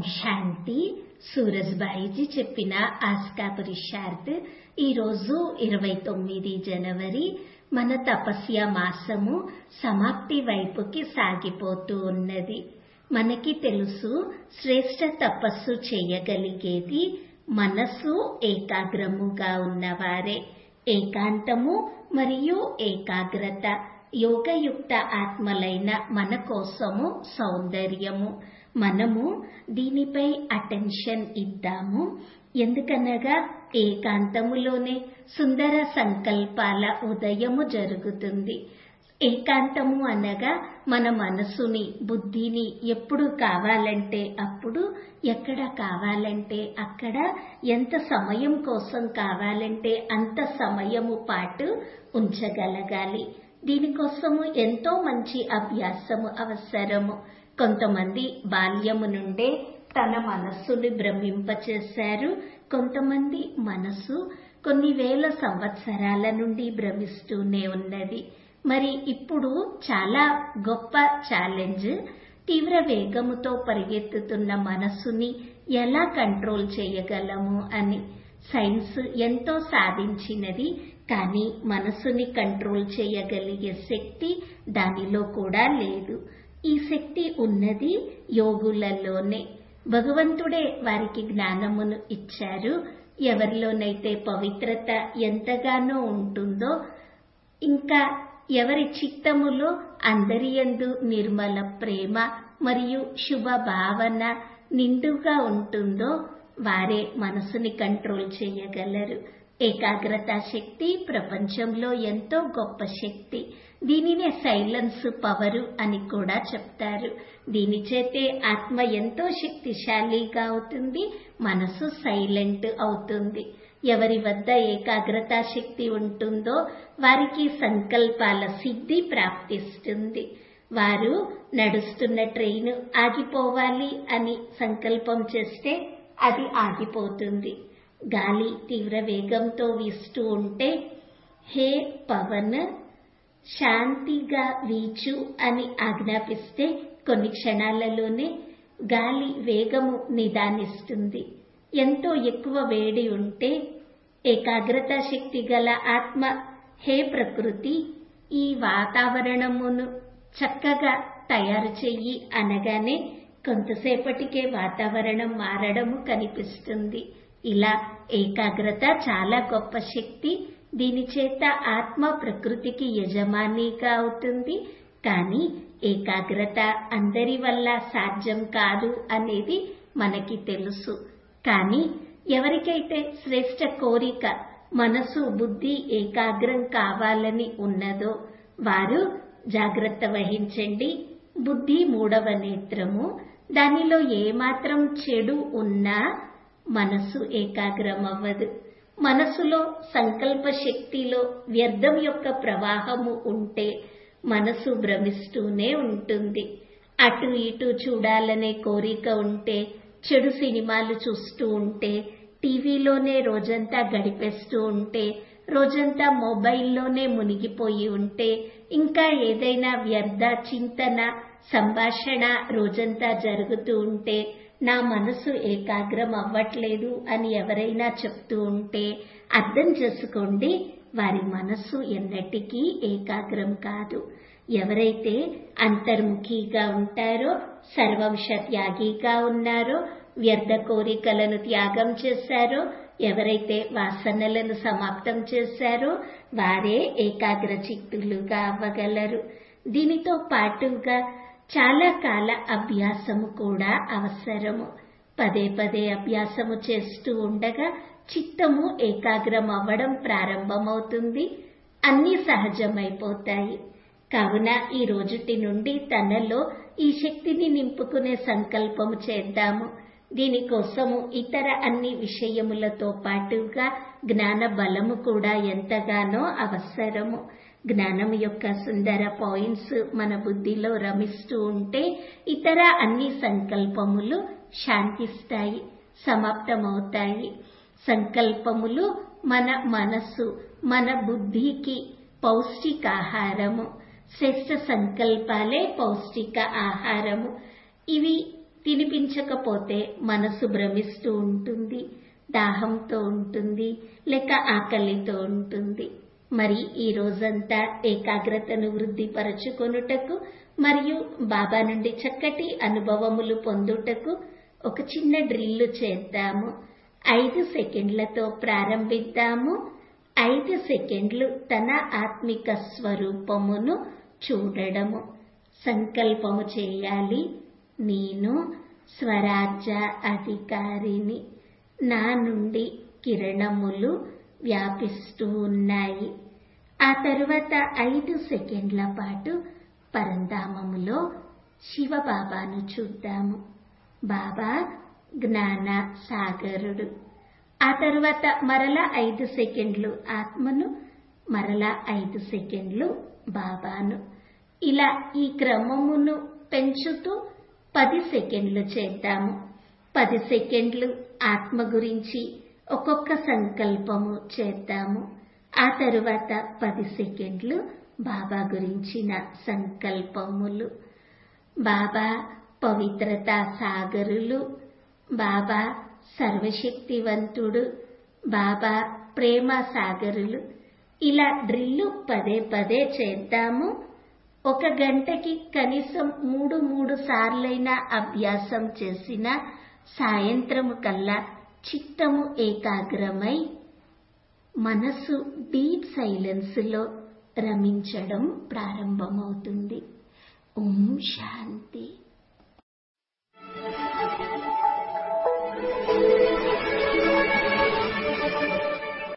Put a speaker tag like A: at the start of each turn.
A: శాంతి సూరజ్బాయిజీ చెప్పిన ఆస్కా పురుషార్థ్ ఈరోజు ఇరవై తొమ్మిది జనవరి మన తపస్య మాసము సమాప్తి వైపుకి సాగిపోతూ ఉన్నది మనకి తెలుసు శ్రేష్ట తపస్సు చేయగలిగేది మనసు ఏకాగ్రముగా ఉన్నవారే ఏకాంతము మరియు ఏకాగ్రత యోగయుక్త ఆత్మలైన మన కోసము సౌందర్యము మనము దీనిపై అటెన్షన్ ఇద్దాము ఎందుకనగా ఏకాంతములోనే సుందర సంకల్పాల ఉదయము జరుగుతుంది ఏకాంతము అనగా మన మనసుని బుద్ధిని ఎప్పుడు కావాలంటే అప్పుడు ఎక్కడ కావాలంటే అక్కడ ఎంత సమయం కోసం కావాలంటే అంత సమయము పాటు ఉంచగలగాలి దీనికోసము ఎంతో మంచి అభ్యాసము అవసరము కొంతమంది బాల్యము నుండే తన మనస్సుని భ్రమింపచేశారు కొంతమంది మనసు కొన్ని వేల సంవత్సరాల నుండి భ్రమిస్తూనే ఉన్నది మరి ఇప్పుడు చాలా గొప్ప ఛాలెంజ్ తీవ్ర వేగముతో పరిగెత్తుతున్న మనస్సుని ఎలా కంట్రోల్ చేయగలము అని సైన్స్ ఎంతో సాధించినది కానీ మనసుని కంట్రోల్ చేయగలిగే శక్తి దానిలో కూడా లేదు ఈ శక్తి ఉన్నది యోగులలోనే భగవంతుడే వారికి జ్ఞానమును ఇచ్చారు ఎవరిలోనైతే పవిత్రత ఎంతగానో ఉంటుందో ఇంకా ఎవరి చిత్తములో అందరియందు నిర్మల ప్రేమ మరియు శుభ భావన నిండుగా ఉంటుందో వారే మనసుని కంట్రోల్ చేయగలరు ఏకాగ్రత శక్తి ప్రపంచంలో ఎంతో గొప్ప శక్తి దీనినే సైలెన్స్ పవరు అని కూడా చెప్తారు దీని చేతే ఆత్మ ఎంతో శక్తిశాలిగా అవుతుంది మనసు సైలెంట్ అవుతుంది ఎవరి వద్ద ఏకాగ్రత శక్తి ఉంటుందో వారికి సంకల్పాల సిద్ధి ప్రాప్తిస్తుంది వారు నడుస్తున్న ట్రైన్ ఆగిపోవాలి అని సంకల్పం చేస్తే అది ఆగిపోతుంది గాలి తీవ్ర వేగంతో వీస్తూ ఉంటే హే పవన్ శాంతిగా వీచు అని ఆజ్ఞాపిస్తే కొన్ని క్షణాలలోనే గాలి వేగము నిదానిస్తుంది ఎంతో ఎక్కువ వేడి ఉంటే ఏకాగ్రత శక్తి గల ఆత్మ హే ప్రకృతి ఈ వాతావరణమును చక్కగా తయారు చెయ్యి అనగానే కొంతసేపటికే వాతావరణం మారడము కనిపిస్తుంది ఇలా ఏకాగ్రత చాలా గొప్ప శక్తి దీని చేత ఆత్మ ప్రకృతికి యజమానిగా అవుతుంది కానీ ఏకాగ్రత అందరి వల్ల సాధ్యం కాదు అనేది మనకి తెలుసు కానీ ఎవరికైతే శ్రేష్ట కోరిక మనసు బుద్ధి ఏకాగ్రం కావాలని ఉన్నదో వారు జాగ్రత్త వహించండి బుద్ధి మూడవ నేత్రము దానిలో ఏమాత్రం చెడు ఉన్నా మనసు ఏకాగ్రం అవ్వదు మనసులో సంకల్ప శక్తిలో వ్యర్థం యొక్క ప్రవాహము ఉంటే మనసు భ్రమిస్తూనే ఉంటుంది అటు ఇటు చూడాలనే కోరిక ఉంటే చెడు సినిమాలు చూస్తూ ఉంటే టీవీలోనే రోజంతా గడిపేస్తూ ఉంటే రోజంతా మొబైల్లోనే మునిగిపోయి ఉంటే ఇంకా ఏదైనా వ్యర్థ చింతన సంభాషణ రోజంతా జరుగుతూ ఉంటే నా మనసు ఏకాగ్రం అవ్వట్లేదు అని ఎవరైనా చెప్తూ ఉంటే అర్థం చేసుకోండి వారి మనసు ఎన్నటికీ ఏకాగ్రం కాదు ఎవరైతే అంతర్ముఖిగా ఉంటారో సర్వంశ త్యాగిగా ఉన్నారో వ్యర్థ కోరికలను త్యాగం చేశారో ఎవరైతే వాసనలను సమాప్తం చేశారో వారే ఏకాగ్ర చిత్తులుగా అవ్వగలరు దీనితో పాటుగా చాలా కాల అభ్యాసము కూడా అవసరము పదే పదే అభ్యాసము చేస్తూ ఉండగా చిత్తము ఏకాగ్రం అవ్వడం ప్రారంభమవుతుంది అన్నీ సహజమైపోతాయి కావున ఈ రోజుటి నుండి తనలో ఈ శక్తిని నింపుకునే సంకల్పము చేద్దాము దీనికోసము ఇతర అన్ని విషయములతో పాటుగా జ్ఞాన బలము కూడా ఎంతగానో అవసరము జ్ఞానం యొక్క సుందర పాయింట్స్ మన బుద్ధిలో రమిస్తూ ఉంటే ఇతర అన్ని సంకల్పములు శాంతిస్తాయి సమాప్తమవుతాయి సంకల్పములు మన మనస్సు మన బుద్ధికి పౌష్టికాహారము శ్రేష్ట సంకల్పాలే పౌష్టిక ఆహారము ఇవి తినిపించకపోతే మనసు భ్రమిస్తూ ఉంటుంది దాహంతో ఉంటుంది లేక ఆకలితో ఉంటుంది మరి ఈ రోజంతా ఏకాగ్రతను వృద్ధిపరచుకొనుటకు మరియు బాబా నుండి చక్కటి అనుభవములు పొందుటకు ఒక చిన్న డ్రిల్లు చేద్దాము ఐదు సెకండ్లతో ప్రారంభిద్దాము ఐదు సెకండ్లు తన ఆత్మిక స్వరూపమును చూడడము సంకల్పము చేయాలి నేను స్వరాజ్య అధికారిని నా నుండి కిరణములు వ్యాపిస్తూ ఉన్నాయి ఆ తరువాత ఐదు సెకండ్ల పాటు పరంధామములో శివబాబాను చూద్దాము బాబా జ్ఞాన సాగరుడు ఆ తరువాత మరల ఐదు సెకండ్లు ఆత్మను మరల ఐదు సెకండ్లు బాబాను ఇలా ఈ క్రమమును పెంచుతూ పది సెకండ్లు చేద్దాము పది సెకండ్లు ఆత్మ గురించి ఒక్కొక్క సంకల్పము చేద్దాము ఆ తరువాత పది సెకండ్లు బాబా గురించిన సంకల్పములు బాబా పవిత్రత సాగరులు బాబా సర్వశక్తివంతుడు బాబా ప్రేమ సాగరులు ఇలా డ్రిల్లు పదే పదే చేద్దాము ఒక గంటకి కనీసం మూడు మూడు సార్లైనా అభ్యాసం చేసిన సాయంత్రము కల్లా చిత్తము ఏకాగ్రమై మనసు డీప్ సైలెన్స్ లో రమించడం ప్రారంభమవుతుంది ఓం శాంతి